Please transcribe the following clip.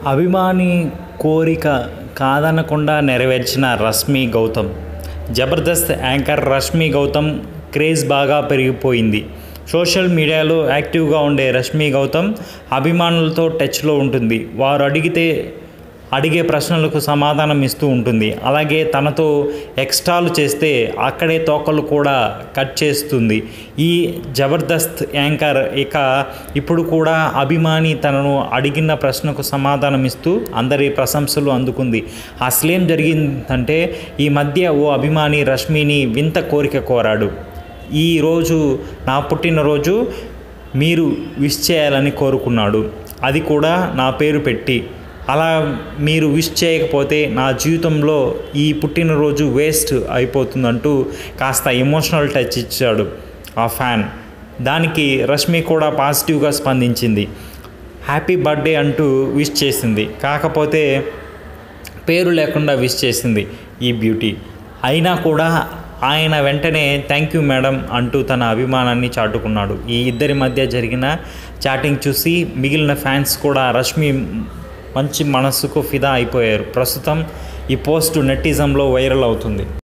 అభిమాని కోరిక కాదనకుండా నెరవేర్చిన రష్మి గౌతమ్ జబర్దస్త్ యాంకర్ రష్మి గౌతమ్ క్రేజ్ బాగా పెరిగిపోయింది సోషల్ మీడియాలో యాక్టివ్గా ఉండే రష్మి గౌతమ్ అభిమానులతో టచ్లో ఉంటుంది వారు అడిగితే అడిగే ప్రశ్నలకు సమాధానం ఇస్తూ ఉంటుంది అలాగే తనతో ఎక్స్ట్రాలు చేస్తే అక్కడే తోకలు కూడా కట్ చేస్తుంది ఈ జబర్దస్త్ యాంకర్ ఇక ఇప్పుడు కూడా అభిమాని తనను అడిగిన ప్రశ్నకు సమాధానం ఇస్తూ అందరి ప్రశంసలు అందుకుంది అసలేం జరిగిందంటే ఈ మధ్య ఓ అభిమాని రష్మిని వింత కోరిక కోరాడు ఈరోజు నా పుట్టినరోజు మీరు విష్ చేయాలని కోరుకున్నాడు అది కూడా నా పేరు పెట్టి అలా మీరు విష్ చేయకపోతే నా జీవితంలో ఈ పుట్టినరోజు వేస్ట్ అయిపోతుందంటూ కాస్త ఎమోషనల్ టచ్ ఇచ్చాడు ఆ ఫ్యాన్ దానికి రష్మి కూడా పాజిటివ్గా స్పందించింది హ్యాపీ బర్త్డే అంటూ విష్ చేసింది కాకపోతే పేరు లేకుండా విష్ చేసింది ఈ బ్యూటీ అయినా కూడా ఆయన వెంటనే థ్యాంక్ యూ మేడం అంటూ తన అభిమానాన్ని చాటుకున్నాడు ఈ ఇద్దరి మధ్య జరిగిన చాటింగ్ చూసి మిగిలిన ఫ్యాన్స్ కూడా రష్మి మంచి మనసుకు ఫిదా అయిపోయారు ప్రస్తుతం ఈ పోస్ట్ నెటిజంలో వైరల్ అవుతుంది